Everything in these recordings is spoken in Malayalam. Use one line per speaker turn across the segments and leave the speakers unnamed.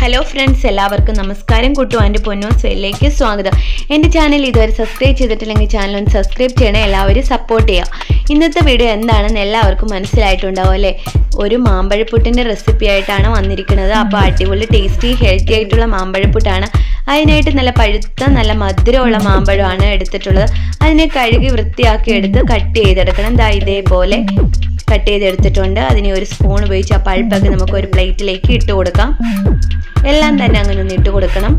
ഹലോ ഫ്രണ്ട്സ് എല്ലാവർക്കും നമസ്കാരം കുട്ടുവാൻ്റെ പൊന്നോസ്വയിലേക്ക് സ്വാഗതം എൻ്റെ ചാനൽ ഇതുവരെ സബ്സ്ക്രൈബ് ചെയ്തിട്ടില്ലെങ്കിൽ ചാനൽ ഒന്ന് സബ്സ്ക്രൈബ് ചെയ്യണേ എല്ലാവരും സപ്പോർട്ട് ചെയ്യുക ഇന്നത്തെ വീഡിയോ എന്താണെന്ന് എല്ലാവർക്കും മനസ്സിലായിട്ടുണ്ടാവും അല്ലേ ഒരു മാമ്പഴപ്പുട്ടിൻ്റെ റെസിപ്പി ആയിട്ടാണ് വന്നിരിക്കുന്നത് അപ്പോൾ അടിപൊളി ടേസ്റ്റി ഹെൽത്തി ആയിട്ടുള്ള മാമ്പഴപ്പുട്ടാണ് അതിനായിട്ട് നല്ല പഴുത്ത നല്ല മധുരമുള്ള മാമ്പഴമാണ് എടുത്തിട്ടുള്ളത് അതിനെ കഴുകി വൃത്തിയാക്കി എടുത്ത് കട്ട് ചെയ്തെടുക്കണം ദാ ഇതേപോലെ കട്ട് ചെയ്തെടുത്തിട്ടുണ്ട് അതിനെ ഒരു സ്പൂൺ ഉപയോഗിച്ച് ആ പൾപ്പൊക്കെ നമുക്ക് ഒരു പ്ലേറ്റിലേക്ക് ഇട്ട് കൊടുക്കാം എല്ലാം തന്നെ അങ്ങനെ ഒന്ന് ഇട്ട് കൊടുക്കണം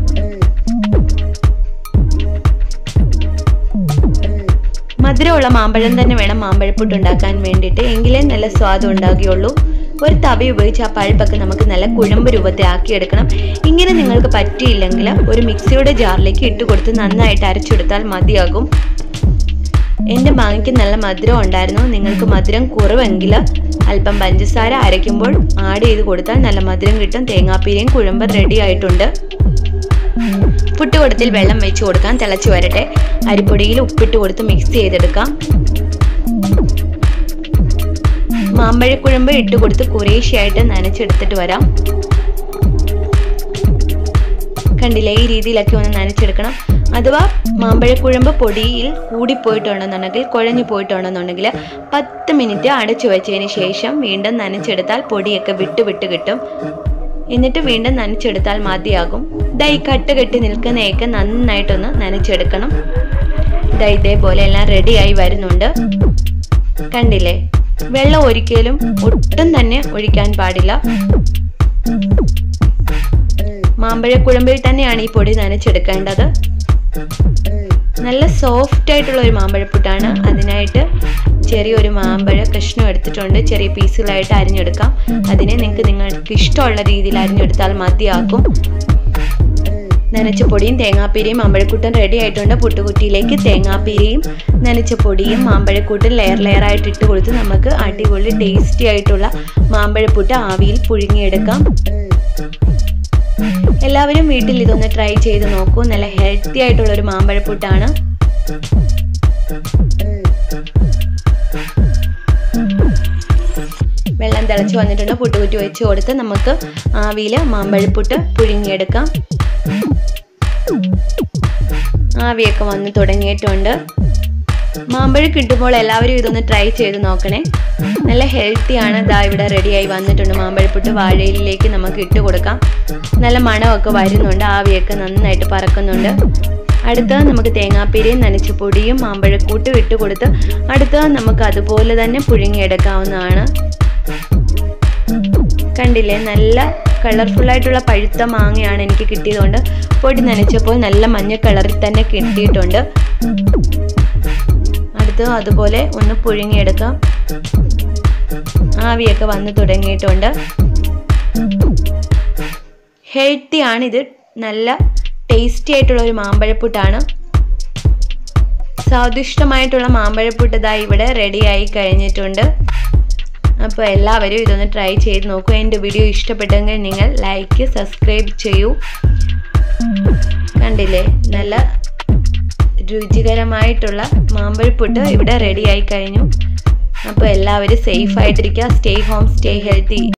മധുരമുള്ള മാമ്പഴം തന്നെ വേണം മാമ്പഴപ്പുട്ട് ഉണ്ടാക്കാൻ വേണ്ടിയിട്ട് എങ്കിലേ നല്ല സ്വാദം ഉണ്ടാകുകയുള്ളൂ ഒരു തവ ഉപയോഗിച്ച് ആ പഴുപ്പൊക്കെ നമുക്ക് നല്ല കുഴമ്പ് രൂപത്തിലാക്കി എടുക്കണം ഇങ്ങനെ നിങ്ങൾക്ക് പറ്റിയില്ലെങ്കിൽ ഒരു മിക്സിയുടെ ജാറിലേക്ക് ഇട്ട് കൊടുത്ത് നന്നായിട്ട് അരച്ചെടുത്താൽ മതിയാകും എൻ്റെ മാങ്ങയ്ക്ക് നല്ല മധുരം ഉണ്ടായിരുന്നു നിങ്ങൾക്ക് മധുരം കുറവെങ്കിൽ അല്പം പഞ്ചസാര അരയ്ക്കുമ്പോൾ ആഡ് ചെയ്ത് കൊടുത്താൽ നല്ല മധുരം കിട്ടും തേങ്ങാപ്പീരയും കുഴമ്പ് റെഡി ആയിട്ടുണ്ട് പുട്ടുകൊടത്തിൽ വെള്ളം വെച്ച് കൊടുക്കാൻ തിളച്ച് വരട്ടെ അരിപ്പൊടിയിൽ ഉപ്പിട്ട് കൊടുത്ത് മിക്സ് ചെയ്തെടുക്കാം മാമ്പഴക്കുഴമ്പ് ഇട്ട് കൊടുത്ത് കുറേശ്ശെയായിട്ട് നനച്ചെടുത്തിട്ട് വരാം കണ്ടില്ലേ ഈ രീതിയിലൊക്കെ ഒന്ന് നനച്ചെടുക്കണം അഥവാ മാമ്പഴക്കുഴമ്പ് പൊടിയിൽ കൂടിപ്പോയിട്ടുണ്ടെന്നുണ്ടെങ്കിൽ കുഴഞ്ഞു പോയിട്ടുണ്ടെന്നുണ്ടെങ്കിൽ പത്ത് മിനിറ്റ് അടച്ചു വെച്ചതിന് ശേഷം വീണ്ടും നനച്ചെടുത്താൽ പൊടിയൊക്കെ വിട്ട് വിട്ട് കിട്ടും എന്നിട്ട് വീണ്ടും നനച്ചെടുത്താൽ മതിയാകും ഇതാ ഈ കട്ട് കെട്ടി നിൽക്കുന്നതൊക്കെ നന്നായിട്ടൊന്ന് നനച്ചെടുക്കണം ഇതാ ഇതേപോലെ എല്ലാം റെഡിയായി വരുന്നുണ്ട് കണ്ടില്ലേ വെള്ളം ഒരിക്കലും ഒട്ടും തന്നെ ഒഴിക്കാൻ പാടില്ല മാമ്പഴക്കുഴമ്പിൽ തന്നെയാണ് ഈ പൊടി നനച്ചെടുക്കേണ്ടത് നല്ല സോഫ്റ്റ് ആയിട്ടുള്ള ഒരു മാമ്പഴപ്പുട്ടാണ് അതിനായിട്ട് ചെറിയൊരു മാമ്പഴ കഷ്ണം എടുത്തിട്ടുണ്ട് ചെറിയ പീസുകളായിട്ട് അരിഞ്ഞെടുക്കാം അതിനെ നിങ്ങൾക്ക് നിങ്ങൾക്ക് ഇഷ്ടമുള്ള രീതിയിൽ അരിഞ്ഞെടുത്താൽ മതിയാക്കും നനച്ച പൊടിയും തേങ്ങാപ്പീരയും മാമ്പഴക്കൂട്ടും റെഡി ആയിട്ടുണ്ട് പുട്ടുകുറ്റിയിലേക്ക് തേങ്ങാപ്പീരയും നനച്ച പൊടിയും മാമ്പഴക്കൂട്ടും ലെയർ ലെയർ ആയിട്ട് ഇട്ട് കൊടുത്ത് നമുക്ക് അടിപൊളി ടേസ്റ്റി ആയിട്ടുള്ള മാമ്പഴപ്പുട്ട് ആവിയിൽ പുഴുങ്ങിയെടുക്കാം എല്ലാവരും വീട്ടിൽ ഇതൊന്ന് ട്രൈ ചെയ്ത് നോക്കൂ നല്ല ഹെൽത്തി ആയിട്ടുള്ള ഒരു മാമ്പഴപ്പുട്ടാണ് വെള്ളം തിളച്ച് വന്നിട്ടുണ്ട് പുട്ടുകുറ്റി വെച്ച് കൊടുത്ത് നമുക്ക് ആവിയിൽ മാമ്പഴപ്പുട്ട് പുഴുങ്ങിയെടുക്കാം ആവിയൊക്കെ വന്ന് തുടങ്ങിയിട്ടുണ്ട് മാമ്പഴം കിട്ടുമ്പോൾ എല്ലാവരും ഇതൊന്ന് ട്രൈ ചെയ്ത് നോക്കണേ നല്ല ഹെൽത്തി ആണ് ദാ ഇവിടെ റെഡിയായി വന്നിട്ടുണ്ട് മാമ്പഴപ്പുട്ട് വാഴയിലേക്ക് നമുക്ക് ഇട്ട് കൊടുക്കാം നല്ല മണമൊക്കെ വരുന്നുണ്ട് ആവിയൊക്കെ നന്നായിട്ട് പറക്കുന്നുണ്ട് അടുത്തത് നമുക്ക് തേങ്ങാപ്പീരയും നനച്ച പൊടിയും മാമ്പഴക്കൂട്ടും ഇട്ട് കൊടുത്ത് അടുത്തത് നമുക്ക് അതുപോലെ തന്നെ പുഴുങ്ങിയെടുക്കാവുന്നതാണ് കണ്ടില്ലേ നല്ല കളർഫുൾ ആയിട്ടുള്ള പഴുത്ത മാങ്ങയാണ് എനിക്ക് കിട്ടിയതുകൊണ്ട് പൊടി നനച്ചപ്പോൾ നല്ല മഞ്ഞ കളറിൽ തന്നെ കിട്ടിയിട്ടുണ്ട് അടുത്ത് അതുപോലെ ഒന്ന് പുഴുങ്ങിയെടുക്കാം ആവിയൊക്കെ വന്ന് തുടങ്ങിയിട്ടുണ്ട് ഹെൽത്തി ആണിത് നല്ല ടേസ്റ്റി ആയിട്ടുള്ള ഒരു മാമ്പഴപ്പുട്ടാണ് സ്വാദിഷ്ടമായിട്ടുള്ള മാമ്പഴപ്പുട്ട് ഇതാ ഇവിടെ റെഡിയായി കഴിഞ്ഞിട്ടുണ്ട് അപ്പോൾ എല്ലാവരും ഇതൊന്ന് ട്രൈ ചെയ്ത് നോക്കൂ എൻ്റെ വീഡിയോ ഇഷ്ടപ്പെട്ടെങ്കിൽ നിങ്ങൾ ലൈക്ക് സബ്സ്ക്രൈബ് ചെയ്യൂ കണ്ടില്ലേ നല്ല രുചികരമായിട്ടുള്ള മാമ്പഴപ്പുട്ട് ഇവിടെ റെഡിയായി കഴിഞ്ഞു അപ്പോൾ എല്ലാവരും സേഫ് ആയിട്ടിരിക്കുക സ്റ്റേ ഹോം സ്റ്റേ ഹെൽത്തി